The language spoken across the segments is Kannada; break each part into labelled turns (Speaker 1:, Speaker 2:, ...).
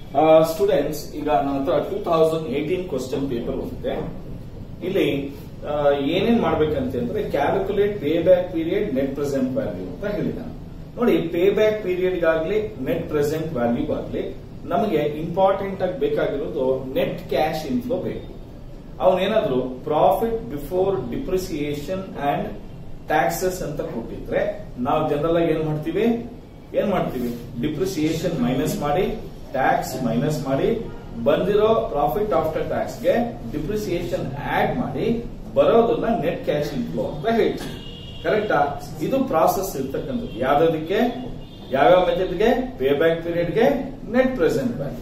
Speaker 1: ಸ್ಟೂಡೆಂಟ್ಸ್ ಈಗ ನನ್ನ ಹತ್ರ two thousand eighteen question paper ಒಂದಿದೆ ಇಲ್ಲಿ ಆ, ಏನೇನ್ ಮಾಡ್ಬೇಕಂತ ಅಂದ್ರೆ calculate pay back period net present value ಅಂತ ಹೇಳಿದ್ದಾನೆ ನೋಡಿ ಪೇ ಬ್ಯಾಕ್ ಪೀರಿಯಡ್ ಗಾಗ್ಲಿ ನೆಟ್ ಪ್ರೆಸೆಂಟ್ ವ್ಯಾಲ್ಯೂ ಆಗ್ಲಿ ನಮಗೆ ಇಂಪಾರ್ಟೆಂಟ್ ಆಗಿ ಬೇಕಾಗಿರೋದು ನೆಟ್ ಕ್ಯಾಶ್ ಇನ್ಫ್ಲೋ ಬೇಕು ಅವನೇನಾದ್ರು profit before depreciation and taxes ಅಂತ ಕೊಟ್ಟಿದ್ರೆ ನಾವು ಜನರಲ್ ಆಗಿ ಏನ್ ಮಾಡ್ತೀವಿ ಏನ್ ಮಾಡ್ತೀವಿ ಡಿಪ್ರಿಸಿಯೇಷನ್ ಮೈನಸ್ ಮಾಡಿ ಟ್ಯಾಕ್ಸ್ ಮೈನಸ್ ಮಾಡಿ ಬಂದಿರೋ ಪ್ರಾಫಿಟ್ ಆಫ್ಟರ್ ಟ್ಯಾಕ್ಸ್ ಗೆ ಡಿಪ್ರಿಸಿಯೇಷನ್ ಆಡ್ ಮಾಡಿ ಬರೋದನ್ನ ನೆಟ್ ಕ್ಯಾಶ್ ಇನ್ಫ್ಲೋ ಅಂತ ಹೇಳ್ತೀವಿ ಕರೆಕ್ಟಾ ಇದು ಪ್ರಾಸೆಸ್ ಇರ್ತಕ್ಕಂಥದ್ದು ಯಾವ್ದಕ್ಕೆ ಯಾವ್ಯಾವ ಮೆಥಡ್ಗೆ ಪೇ ಬ್ಯಾಕ್ ಪೀರಿಯಡ್ಗೆ ನೆಟ್ ಪ್ರೆಸೆಂಟ್ ವ್ಯಾಲ್ಯೂ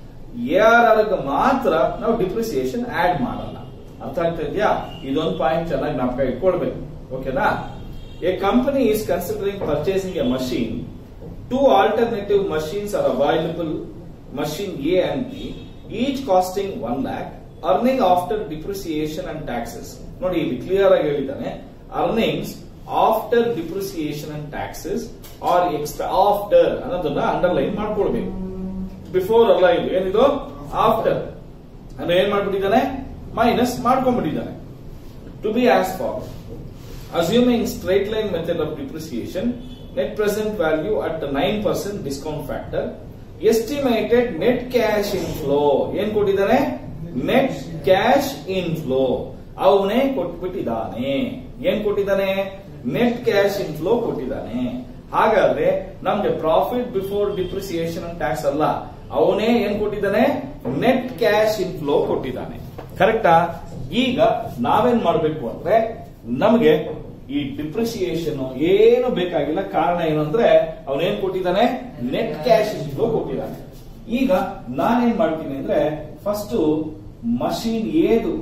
Speaker 1: ಎಆರ್ಆರ್ ಮಾತ್ರ ನಾವು ಡಿಪ್ರಿಸಿಯೇಷನ್ ಆಡ್ ಮಾಡಲ್ಲ ಅರ್ಥ ಆಗ್ತಾ ಇದೆಯಾ ಇದೊಂದು ಪಾಯಿಂಟ್ ಚೆನ್ನಾಗಿ ಜ್ಞಾಪಕ ಇಟ್ಕೊಳ್ಬೇಕು ಓಕೆನಾ a company is considering purchasing a machine two alternative machines are available machine A and B each costing one lakh earning after depreciation and taxes ನೋಡಿ ಇಲ್ಲಿ ಕ್ಲಿಯರ್ ಆಗಿ ಹೇಳಿದ್ದಾನೆ earnings after depreciation and taxes are extra after ಅನ್ನೋದನ್ನ ಅಂಡರ್ಲೈನ್ ಮಾಡ್ಕೊಳ್ಬೇಕು ಬಿಫೋರ್ ಅಲ್ಲ ಇದು ಏನಿದು ಆಫ್ಟರ್ ಅಂದ್ರೆ ಏನ್ ಮಾಡ್ಬಿಟ್ಟಿದ್ದಾನೆ ಮೈನಸ್ ಮಾಡ್ಕೊಂಡ್ಬಿಟ್ಟಿದ್ದಾನೆ to be as for assuming straight line method of depreciation net present value at nine percent discount factor estimated net cash inflow ಏನ್ ಕೊಟ್ಟಿದ್ದಾನೆ ನೆಟ್ ಕ್ಯಾಶ್ ಇನ್ ಫ್ಲೋ ಅವನೇ ಕೊಟ್ಬಿಟ್ಟಿದ್ದಾನೆ ಏನ್ ಕೊಟ್ಟಿದ್ದಾನೆ ನೆಟ್ ಕ್ಯಾಶ್ ಇನ್ ಫ್ಲೋ ಕೊಟ್ಟಿದ್ದಾನೆ ಹಾಗಾದ್ರೆ ನಮ್ಗೆ profit before depreciation and tax ಅಲ್ಲ ಅವನೇ ಏನ್ ಕೊಟ್ಟಿದ್ದಾನೆ ನೆಟ್ ಕ್ಯಾಶ್ ಇನ್ ಫ್ಲೋ ಕೊಟ್ಟಿದ್ದಾನೆ ಕರೆಕ್ಟಾ ಈಗ ನಾವೇನ್ ಮಾಡ್ಬೇಕು ಅಂದ್ರೆ ನಮಗೆ ಈ ಡಿಪ್ರಿಸಿಯೇಷನ್ ಏನು ಬೇಕಾಗಿಲ್ಲ ಕಾರಣ ಏನು ಅಂದ್ರೆ ಅವನೇನ್ ಕೊಟ್ಟಿದ್ದಾನೆ ನೆಟ್ ಕ್ಯಾಶ್ ಇನ್ ಫ್ಲೋ ಕೊಟ್ಟಿದ್ದಾನೆ ಈಗ ನಾನೇನ್ ಮಾಡ್ತೀನಿ ಅಂದ್ರೆ ಫಸ್ಟ್ ಮಷೀನ್ ಏದು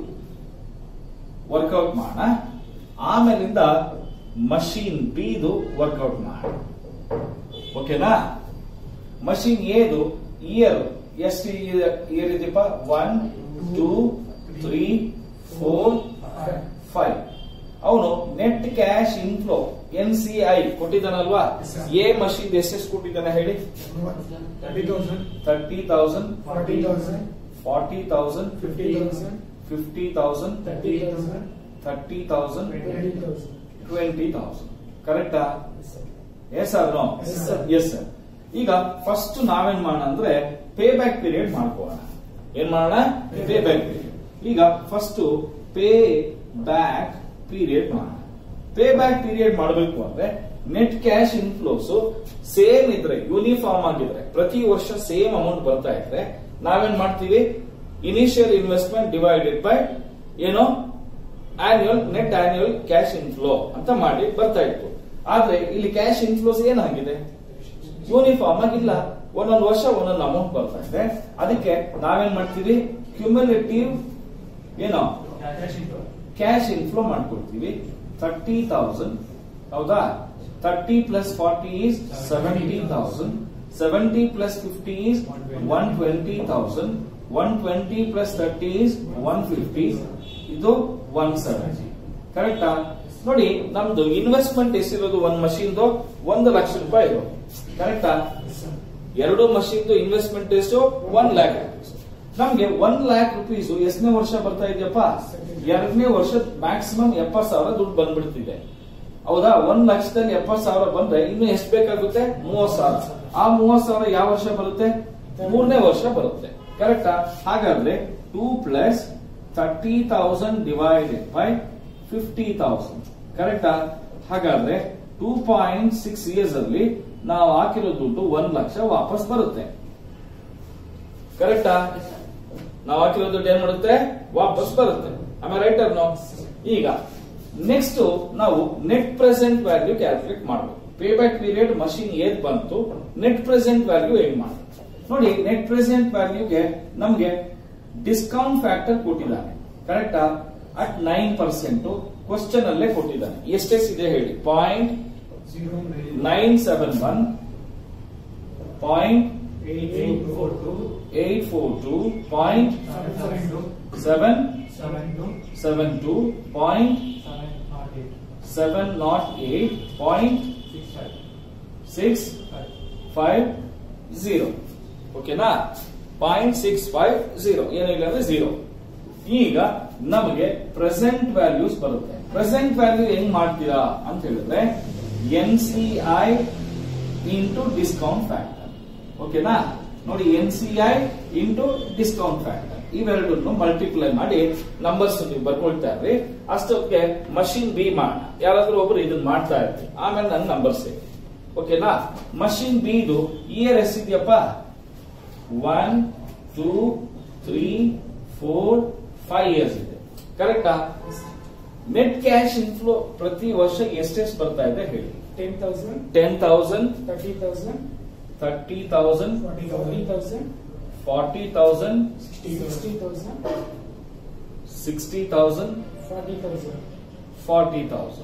Speaker 1: ವರ್ಕೌಟ್ ಮಾಡೋಣ ಆಮೇಲಿಂದ ಮಷೀನ್ ಬಿದು ವರ್ಕೌಟ್ ಮಾಡೋಣ ಓಕೆನಾ ಮಷೀನ್ ಏದು ಇಯರ್ ಎಷ್ಟು ಇಯರ್ ಇದೆಯಪ್ಪ one two three four five ಅವನು net cash inflow N C I ಕೊಟ್ಟಿದ್ದಾನಲ್ವಾ ಎ ಮಷೀನ್ ಎಷ್ಟೆಷ್ಟು ಕೊಟ್ಟಿದ್ದಾನೆ ಹೇಳಿ
Speaker 2: thirty thousand,
Speaker 1: thirty thousand
Speaker 2: forty thousand,
Speaker 1: forty thousand
Speaker 2: fifty thousand,
Speaker 1: fifty thousand
Speaker 2: thirty thousand,
Speaker 1: thirty thousand
Speaker 2: twenty thousand.
Speaker 1: Twenty thousand ಕರೆಕ್ಟಾ yes or no
Speaker 2: Yes, sir.
Speaker 1: Yes sir ಈಗ ಫಸ್ಟ್ ನಾವೇನ್ ಮಾಡೋಣ ಅಂದ್ರೆ ಪೇ ಬ್ಯಾಕ್ ಪೀರಿಯಡ್ ಮಾಡ್ಕೊಳ್ಳೋಣ ಏನ್ ಮಾಡೋಣ ಪೇ ಬ್ಯಾಕ್ ಪೀರಿಯಡ್ ಈಗ ಫಸ್ಟ್ ಪೇ ಬ್ಯಾಕ್ ಪೀರಿಯಡ್ ಮಾಡೋಣ ಪೇ ಬ್ಯಾಕ್ ಪೀರಿಯಡ್ ಮಾಡಬೇಕು ಅಂದ್ರೆ ನೆಟ್ ಕ್ಯಾಶ್ ಇನ್ಫ್ಲೋಸ್ ಸೇಮ್ ಇದ್ರೆ ಯೂನಿಫಾರ್ಮ್ ಆಗಿದ್ರೆ ಪ್ರತಿ ವರ್ಷ ಸೇಮ್ ಅಮೌಂಟ್ ಬರ್ತಾ ಇದ್ರೆ ನಾವೇನ್ ಮಾಡ್ತೀವಿ ಇನಿಷಿಯಲ್ ಇನ್ವೆಸ್ಟ್ಮೆಂಟ್ ಡಿವೈಡೆಡ್ ಬೈ ಏನೋ annual net annual cash inflow ಅಂತ ಮಾಡಿ ಬರ್ತಾ ಇತ್ತು ಆದ್ರೆ ಇಲ್ಲಿ ಕ್ಯಾಶ್ ಇನ್ಫ್ಲೋಸ್ ಏನಾಗಿದೆ ಯೂನಿಫಾರ್ಮ್ ಆಗಿಲ್ಲ ಒಂದೊಂದು ವರ್ಷ ಒಂದೊಂದು ಅಮೌಂಟ್ ಬರ್ತಾ ಇದೆ ಅದಕ್ಕೆ ನಾವೇನ್ ಮಾಡ್ತೀವಿ ಕ್ಯುಮುಲೇಟಿವ್ ಏನೋ ಕ್ಯಾಶ್ ಇನ್ಫ್ಲೋ ಮಾಡ್ಕೊಳ್ತೀವಿ ತರ್ಟಿ ತೌಸಂಡ್ ಹೌದಾ thirty plus forty is seventy thousand seventy plus fifty is one twenty thousand one twenty plus thirty is one fifty ಇದು ಒನ್ ಸೆವೆಂಟಿ ಕರೆಕ್ಟಾ ನೋಡಿ ನಮ್ದು ಇನ್ವೆಸ್ಟ್ಮೆಂಟ್ ಎಷ್ಟಿರೋದು ಒಂದ್ ಮಷೀನ್ದು ಒಂದು ಲಕ್ಷ ರೂಪಾಯಿ ಇರೋದು ಕರೆಕ್ಟಾ ಎರಡು ಮಷೀನ್ದು ಇನ್ವೆಸ್ಟ್ಮೆಂಟ್ ಎಷ್ಟು ಒನ್ ಲ್ಯಾಕ್ ರುಪೀಸ್ ನಮ್ಗೆ ಒನ್ ಲ್ಯಾಕ್ ರುಪೀಸ್ ಎಷ್ಟನೇ ವರ್ಷ ಬರ್ತಾ ಇದೆಯಪ್ಪ ಎರಡನೇ ವರ್ಷ ಮ್ಯಾಕ್ಸಿಮಮ್ ಎಪ್ಪತ್ ಸಾವಿರ ದುಡ್ಡು ಬಂದ್ಬಿಡ್ತಿದೆ ಹೌದಾ ಒಂದ್ ಲಕ್ಷದಲ್ಲಿ ಎಪ್ಪತ್ ಸಾವಿರ ಬಂದ್ರೆ ಇನ್ನು ಎಷ್ಟು ಬೇಕಾಗುತ್ತೆ ಮೂವತ್ ಸಾವಿರ ಆ ಮೂವತ್ ಸಾವಿರ ಯಾವ ವರ್ಷ ಬರುತ್ತೆ ಮೂರನೇ ವರ್ಷ ಬರುತ್ತೆ ಕರೆಕ್ಟಾ ಹಾಗಾದ್ರೆ two plus thirty thousand divided by fifty thousand ಕರೆಕ್ಟಾ ಹಾಗಾದ್ರೆ ಟೂ ಪಾಯಿಂಟ್ ಸಿಕ್ಸ್ ಇಯರ್ಸ್ ಅಲ್ಲಿ ನಾವು ಹಾಕಿರೋ ದುಡ್ಡು ಒಂದ್ ಲಕ್ಷ ವಾಪಸ್ ಬರುತ್ತೆ ಕರೆಕ್ಟಾ ನಾವು ಹಾಕಿರೋ ದುಡ್ಡು ಏನ್ ಮಾಡುತ್ತೆ ವಾಪಸ್ ಬರುತ್ತೆ ಆಮೇಲೆ ರೈಟ್ ನೋ ಈಗ ನೆಕ್ಸ್ಟ್ ನಾವು ನೆಟ್ ಪ್ರೆಸೆಂಟ್ ವ್ಯಾಲ್ಯೂ ಕ್ಯಾಲ್ಕುಲೇಟ್ ಮಾಡಬೇಕು ಪೇ ಬ್ಯಾಕ್ ಪೀರಿಯಡ್ ಮಷೀನ್ ಏದ್ ಬಂತು ನೆಟ್ ಪ್ರೆಸೆಂಟ್ ವ್ಯಾಲ್ಯೂ ಹೆಂಗ್ ಮಾಡಬೇಕು ನೋಡಿ ನೆಟ್ ಪ್ರೆಸೆಂಟ್ ವ್ಯಾಲ್ಯೂಗೆ ನಮ್ಗೆ ಡಿಸ್ಕೌಂಟ್ ಫ್ಯಾಕ್ಟರ್ ಕೊಟ್ಟಿದ್ದಾನೆ ಕರೆಕ್ಟಾ ಅಟ್ ನೈನ್ ಪರ್ಸೆಂಟ್ ಕ್ವಶನ್ ಅಲ್ಲೇ ಕೊಟ್ಟಿದ್ದಾನೆ ಎಷ್ಟೆಷ್ಟಿದೆ ಹೇಳಿ point
Speaker 2: Zero nine,
Speaker 1: nine seven one point
Speaker 2: eight eight four two,
Speaker 1: eight four two point
Speaker 2: seven seven two,
Speaker 1: seven
Speaker 2: seven two,
Speaker 1: seven two point
Speaker 2: seven not eight,
Speaker 1: seven not eight point
Speaker 2: six five,
Speaker 1: six
Speaker 2: five.
Speaker 1: Five zero ಓಕೆನಾ ಪಾಯಿಂಟ್ ಸಿಕ್ಸ್ ಫೈವ್ ಜೀರೋ ಏನಿಲ್ಲ ಅಂದ್ರೆ ಜೀರೋ ಈಗ ನಮಗೆ ಪ್ರೆಸೆಂಟ್ ವ್ಯಾಲ್ಯೂಸ್ ಬರುತ್ತೆ ಪ್ರೆಸೆಂಟ್ ವ್ಯಾಲ್ಯೂ ಹೆಂಗ್ ಮಾಡ್ತೀರಾ ಅಂತ ಹೇಳಿದ್ರೆ N C I into discount factor ಓಕೆನಾ ನೋಡಿ N C I into discount factor ಇವೆರಡನ್ನು ಮಲ್ಟಿಪ್ಲೈ ಮಾಡಿ ನಂಬರ್ಸ್ ನೀವು ಬರ್ಕೊಳ್ತಾ ಇರ್ರಿ ಅಷ್ಟೊತ್ತಿಗೆ ಮಷಿನ್ ಬಿ ಮಾಡೋಣ ಯಾರಾದ್ರೂ ಒಬ್ರು ಇದನ್ನ ಮಾಡ್ತಾ ಇರ್ತೀವಿ ಆಮೇಲೆ ನನ್ನ ನಂಬರ್ಸ್ ಓಕೆನಾ ಮಷಿನ್ ಬಿದು ಇಯರ್ ಎಷ್ಟಿದೆಯಪ್ಪ one two three four five years ಇದೆ ಕರೆಕ್ಟಾ ನೆಟ್ ಕ್ಯಾಶ್ ಇನ್ಫ್ಲೋ ಪ್ರತಿ ವರ್ಷ ಎಷ್ಟೆಷ್ಟು ಬರ್ತಾ ಇದೆ ಹೇಳಿ
Speaker 2: Ten thousand,
Speaker 1: ten thousand
Speaker 2: thirty thousand,
Speaker 1: thirty thousand
Speaker 2: forty thousand,
Speaker 1: forty thousand
Speaker 2: sixty thousand,
Speaker 1: sixty thousand
Speaker 2: forty thousand.
Speaker 1: Forty thousand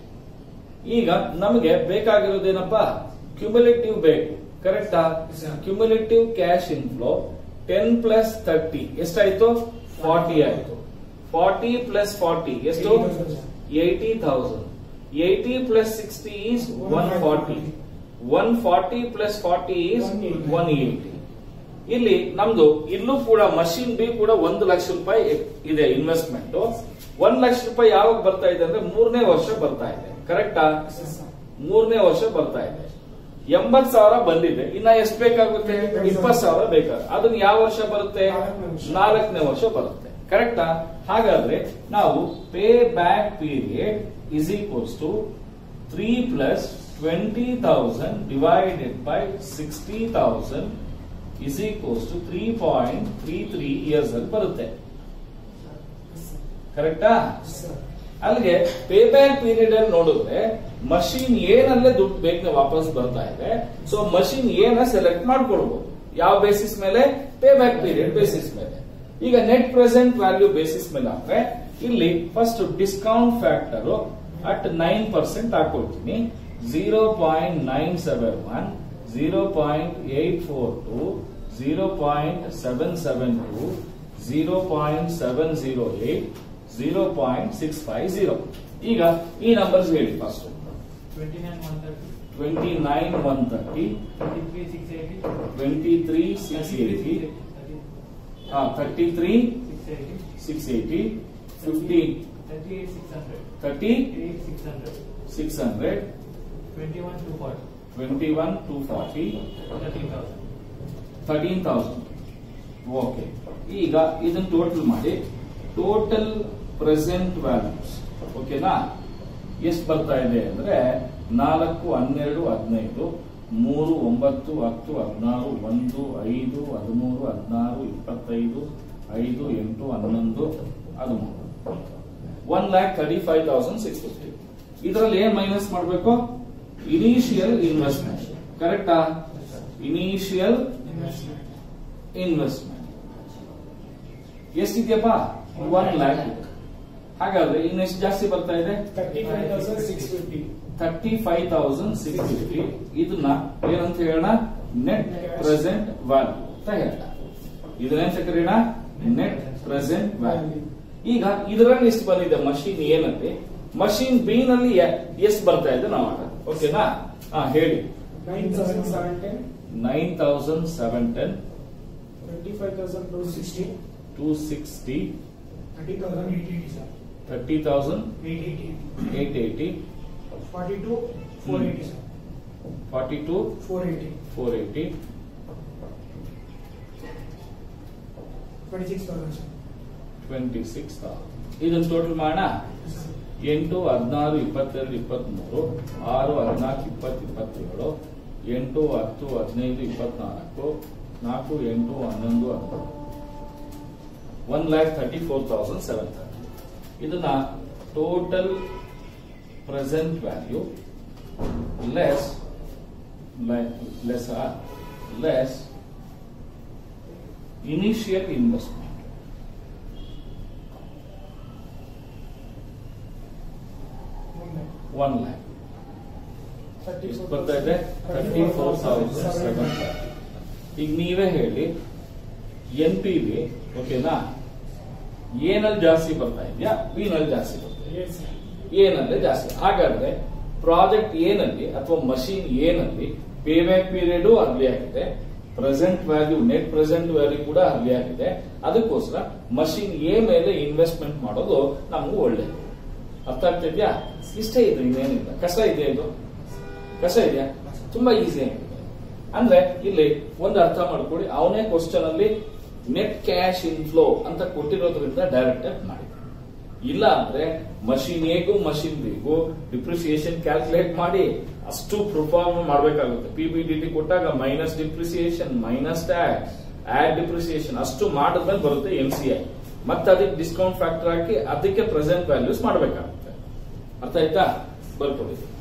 Speaker 1: ಈಗ ನಮಗೆ ಬೇಕಾಗಿರೋದೇನಪ್ಪ ಕ್ಯುಮುಲೇಟಿವ್ ಬೇಕು ಕರೆಕ್ಟಾ
Speaker 2: Sir.
Speaker 1: Cumulative cash inflow ten plus thirty ಎಷ್ಟಾಯ್ತು ಫಾರ್ಟಿ ಆಯ್ತು ಫಾರ್ಟಿ ಪ್ಲಸ್ ಫಾರ್ಟಿ ಎಷ್ಟು
Speaker 2: 80,000.
Speaker 1: Eighty thousand eighty plus sixty is one forty one forty plus forty is
Speaker 2: 180.
Speaker 1: One eighty ಇಲ್ಲಿ ನಮ್ದು ಇಲ್ಲೂ ಕೂಡ ಮಷಿನ್ ಬಿ ಕೂಡ ಒಂದು ಲಕ್ಷ ರೂಪಾಯಿ ಇದೆ ಇನ್ವೆಸ್ಟ್ಮೆಂಟ್ ಒಂದ್ ಲಕ್ಷ ರೂಪಾಯಿ ಯಾವಾಗ ಬರ್ತಾ ಇದೆ ಅಂದ್ರೆ ಮೂರನೇ ವರ್ಷ ಬರ್ತಾ ಇದೆ ಕರೆಕ್ಟಾ
Speaker 2: Yes, sir.
Speaker 1: ಮೂರನೇ ವರ್ಷ ಬರ್ತಾ ಇದೆ ಎಂಬತ್ ಸಾವಿರ ಬಂದಿದೆ ಇನ್ನ ಎಷ್ಟು ಬೇಕಾಗುತ್ತೆ ಇಪ್ಪತ್ ಸಾವಿರ ಬೇಕಾಗುತ್ತೆ ಅದನ್ನ ಯಾವ ವರ್ಷ ಬರುತ್ತೆ
Speaker 2: ನಾಲ್ಕನೇ ವರ್ಷ.
Speaker 1: ನಾಲ್ಕನೇ ವರ್ಷ ಬರುತ್ತೆ ಕರೆಕ್ಟಾ ಹಾಗಾದ್ರೆ ನಾವು pay back period is equals to three plus twenty thousand divided by sixty thousand is equals to three point three three years ಅಲ್ಲಿ ಬರುತ್ತೆ
Speaker 2: Yes, sir.
Speaker 1: ಕರೆಕ್ಟಾ
Speaker 2: Yes, sir.
Speaker 1: ಅಲ್ಲಿಗೆ ಪೇ ಬ್ಯಾಕ್ ಪೀರಿಯಡ್ ಅಲ್ಲಿ ನೋಡಿದ್ರೆ ಮಷಿನ್ ಏನಲ್ಲೇ ದುಡ್ಡು ಬೇಗನೆ ವಾಪಸ್ ಬರ್ತಾ ಇದೆ ಸೊ ಮಷಿನ್ ಏನ ಸೆಲೆಕ್ಟ್ ಮಾಡ್ಕೊಳ್ಬಹುದು ಯಾವ ಬೇಸಿಸ್ ಮೇಲೆ ಪೇ ಬ್ಯಾಕ್ ಪೀರಿಯಡ್ ಬೇಸಿಸ್ ಮೇಲೆ ಈಗ ನೆಟ್ ಪ್ರೆಸೆಂಟ್ ವ್ಯಾಲ್ಯೂ ಬೇಸಿಸ್ ಮೇಲೆ ಅಂದ್ರೆ ಇಲ್ಲಿ first discount factor at nine percent ಹಾಕೊಳ್ತೀನಿ zero point nine seven one zero point eight four two zero point seven seven two zero point seven zero eight zero point six five zero ಈಗ ಈ ನಂಬರ್ಸ್ ಹೇಳಿ first
Speaker 2: Twenty-nine, one thirty,
Speaker 1: twenty nine one thirty
Speaker 2: thirty-three, six eighty,
Speaker 1: twenty three six eighty thirty three
Speaker 2: six eighty,
Speaker 1: six eighty fifteen
Speaker 2: thirty-eight, six hundred,
Speaker 1: thirty
Speaker 2: eight, six hundred,
Speaker 1: six hundred
Speaker 2: twenty-one, two forty,
Speaker 1: twenty one two forty
Speaker 2: thirteen thousand.
Speaker 1: Thirteen thousand okay ಈಗ ಇದನ್ನ ಟೋಟಲ್ ಮಾಡಿ ಟೋಟಲ್ ಪ್ರೆಸೆಂಟ್ ವ್ಯಾಲ್ಯೂಸ್ ಓಕೆನಾ ಎಷ್ಟು ಬರ್ತಾ ಇದೆ ಅಂದ್ರೆ ನಾಲ್ಕು ಹನ್ನೆರಡು ಹದಿನೈದು ಮೂರು ಒಂಬತ್ತು ಹತ್ತು ಹದಿನಾರು ಒಂದು ಐದು ಹದಿಮೂರು ಹದಿನಾರು ಇಪ್ಪತ್ತೈದು ಐದು ಎಂಟು ಹನ್ನೊಂದು ಹದಿಮೂರು one lakh thirty five thousand six fifty ಇದರಲ್ಲಿ ಏನ್ ಮೈನಸ್ ಮಾಡಬೇಕು ಇನಿಷಿಯಲ್ ಇನ್ವೆಸ್ಟ್ಮೆಂಟ್ ಕರೆಕ್ಟಾ ಇನಿಷಿಯಲ್
Speaker 2: Investment.
Speaker 1: ಇನ್ವೆಸ್ಟ್ಮೆಂಟ್ ಎಷ್ಟಿದೆಯಪ್ಪ ಒನ್ ಲ್ಯಾಕ್ ಹಾಗಾದ್ರೆ ಇನ್ನೆಷ್ಟು ಜಾಸ್ತಿ ಬರ್ತಾ ಇದೆ
Speaker 2: Thirty-five thousand, six fifty.
Speaker 1: Thirty five thousand six fifty ಇದನ್ನ ಏನಂತ ಹೇಳೋಣ ನೆಟ್ ಪ್ರೆಸೆಂಟ್ ವ್ಯಾಲ್ಯೂ ಅಂತ ಹೇಳೋಣ ಇದನ್ನೇಂತ ಕರೆಯೋಣ ನೆಟ್ ಪ್ರೆಸೆಂಟ್ ವ್ಯಾಲ್ಯೂ ಈಗ ಇದರಲ್ಲಿ ಎಷ್ಟು ಬಂದಿದೆ ಮಷಿನ್ ಏನಲ್ಲಿ ಮಷಿನ್ ಬಿ ನಲ್ಲಿ ಎಷ್ಟು ಬರ್ತಾ ಇದೆ ನಾವು ಓಕೆನಾ ಹಾ ಹೇಳಿ
Speaker 2: Nine thousand, seven ten,
Speaker 1: nine thousand seven ten
Speaker 2: twenty-five thousand, two sixty,
Speaker 1: two sixty
Speaker 2: thirty thousand, eight eighty, sir.
Speaker 1: Thirty thousand
Speaker 2: Eight eighty,
Speaker 1: eight eighty
Speaker 2: forty-two, four eighty, sir.
Speaker 1: Forty two
Speaker 2: Four eighty,
Speaker 1: four eighty
Speaker 2: twenty-six thousand, sir.
Speaker 1: Twenty six ಇದನ್ನ ಟೋಟಲ್ ಮಾಡೋಣ
Speaker 2: Yes, sir.
Speaker 1: ಎಂಟು ಹದಿನಾರು ಇಪ್ಪತ್ತೆರಡು ಇಪ್ಪತ್ಮೂರು ಆರು ಹದಿನಾಲ್ಕು ಇಪ್ಪತ್ತು ಇಪ್ಪತ್ತೇಳು ಎಂಟು ಹತ್ತು ಹದಿನೈದು ಇಪ್ಪತ್ನಾಲ್ಕು ನಾಲ್ಕು ಎಂಟು ಹನ್ನೊಂದು ಹನ್ನೊಂದು one lakh thirty four thousand seven thirty ಇದನ್ನ total present value less less less initial investment
Speaker 2: One lakh.
Speaker 1: One lakh
Speaker 2: Thirty-four
Speaker 1: ಎಷ್ಟು ಬರ್ತಾ ಇದೆ ತರ್ಟಿ ಫೋರ್ ತೌಸಂಡ್ ಸೆವೆನ್ ಈಗ ನೀವೇ ಹೇಳಿ ಎನ್ ಪಿ ವಿ ಓಕೆನಾ ಏನಲ್ಲಿ ಜಾಸ್ತಿ ಬರ್ತಾ ಇದೆಯಾ ಬಿ ನಲ್ಲಿ ಜಾಸ್ತಿ ಬರ್ತಾ ಇದೆಯಾ
Speaker 2: Yes, sir.
Speaker 1: ಏನಲ್ಲೇ ಜಾಸ್ತಿ ಹಾಗಾದ್ರೆ ಪ್ರಾಜೆಕ್ಟ್ ಏನಲ್ಲಿ ಅಥವಾ ಮಷೀನ್ ಏನಲ್ಲಿ ಪೇ ಬ್ಯಾಕ್ ಪೀರಿಯಡ್ ಅರ್ಲಿ ಆಗಿದೆ present value net present value ಕೂಡ ಅಲ್ಲಿ ಆಗಿದೆ ಅದಕ್ಕೋಸ್ಕರ ಮಷಿನ್ ಎ ಮೇಲೆ ಇನ್ವೆಸ್ಟ್ಮೆಂಟ್ ಮಾಡೋದು ನಮಗೂ ಒಳ್ಳೇದು ಅರ್ಥ ಆಗ್ತಿದ್ಯಾ ಇಷ್ಟೇ ಇದು ಇನ್ನೇನಿಲ್ಲ ಕಷ್ಟ ಇದೆ ಇದು ಕಷ್ಟ ಇದೆಯಾ ತುಂಬಾ ಈಸಿ ಆಗಿದೆ ಅಂದ್ರೆ ಇಲ್ಲಿ ಒಂದು ಅರ್ಥ ಮಾಡ್ಕೊಳ್ಳಿ ಅವನೇ ಕ್ವಶನ್ ಅಲ್ಲಿ ನೆಟ್ ಕ್ಯಾಶ್ ಇನ್ಫ್ಲೋ ಅಂತ ಕೊಟ್ಟಿರೋದ್ರಿಂದ ಡೈರೆಕ್ಟ್ ಆಗಿ ಮಾಡಿ ಇಲ್ಲ ಅಂದ್ರೆ ಮಷಿನ್ ಎಗೂ ಮಷಿನ್ ಬಿಗೂ ಡಿಪ್ರಿಸಿಯೇಷನ್ ಕ್ಯಾಲ್ಕುಲೇಟ್ ಮಾಡಿ ಅಷ್ಟು ಪರ್ಫಾರ್ಮ್ ಮಾಡಬೇಕಾಗುತ್ತೆ ಪಿ ಬಿ ಡಿ ಟಿ ಕೊಟ್ಟಾಗ minus depreciation minus tax add depreciation ಅಷ್ಟು ಮಾಡಿದ್ಮೇಲೆ ಬರುತ್ತೆ ಎಂ ಸಿ ಐ ಮತ್ತೆ ಅದಕ್ಕೆ ಡಿಸ್ಕೌಂಟ್ ಫ್ಯಾಕ್ಟರ್ ಹಾಕಿ ಅದಕ್ಕೆ ಪ್ರೆಸೆಂಟ್ ವ್ಯಾಲ್ಯೂಸ್ ಮಾಡಬೇಕಾಗುತ್ತೆ ಅರ್ಥ ಆಯ್ತಾ ಬರ್ಕೊಳ್ಳಿ